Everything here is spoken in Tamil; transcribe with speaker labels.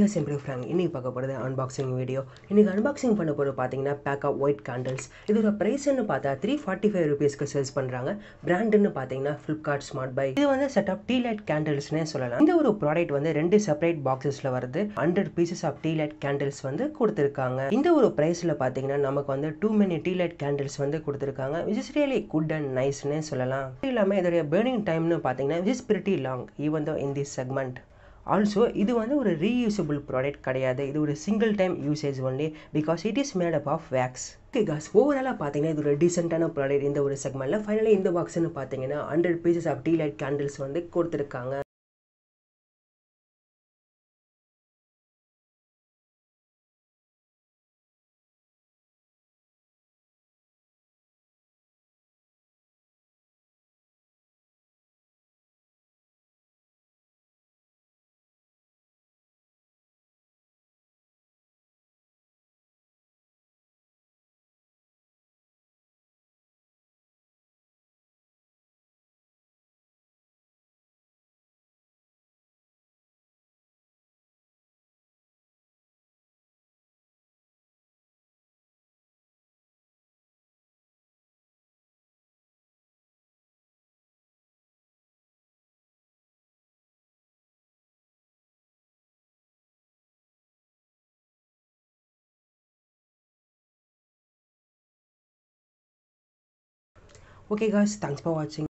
Speaker 1: ஹேகா சிம்பிள் ஃப்ராங்க் இன்னைக்கு பார்க்க போகிறது அன்பாக்சிங் வீடியோ இன்னைக்கு அன்பாக்சிங் பண்ண போகிறது பார்த்தீங்கன்னா பேக் ஆஃப் ஒயிட் கேண்டில்ஸ் இதோட ப்ரைஸ்னு பார்த்தா த்ரீ ஃபார்ட்டி ஃபைவ் ருபீஸ்க்கு சேல்ஸ் பண்ணுறாங்க பிராண்டுன்னு பார்த்தீங்கன்னா ஃப்ளிப்கார்ட் ஸ்மார்ட் பை இது வந்து செட் ஆஃப் டீ லைட் கேண்டில்ஸ்னே சொல்லலாம் இந்த ஒரு ப்ராடக்ட் வந்து ரெண்டு செப்பரேட் பாக்ஸஸில் வருது hundred pieces of tea light candles வந்து கொடுத்துருக்காங்க இந்த ஒரு ப்ரைஸில் பார்த்தீங்கன்னா நமக்கு வந்து too many tea light candles வந்து கொடுத்துருக்காங்க which is really good and நைஸ்னே சொல்லலாம் இது இல்லாமல் இதோடைய பேர்னிங் டைம்னு பார்த்தீங்கன்னா which is pretty long even though in this segment also இது வந்து ஒரு ரீயூசபிள் ப்ராடக்ட் கிடையாது இது ஒரு single time usage only because it is made up of wax okay cause ஓவராலாக பார்த்தீங்கன்னா இது ஒரு டீசென்டான ப்ராடக்ட் இந்த ஒரு செக்மெண்ட்டில் ஃபைனலி இந்த பாக்ஸ்னு பார்த்தீங்கன்னா hundred pieces of tea light candles வந்து கொடுத்துருக்காங்க Okay guys, thanks for watching.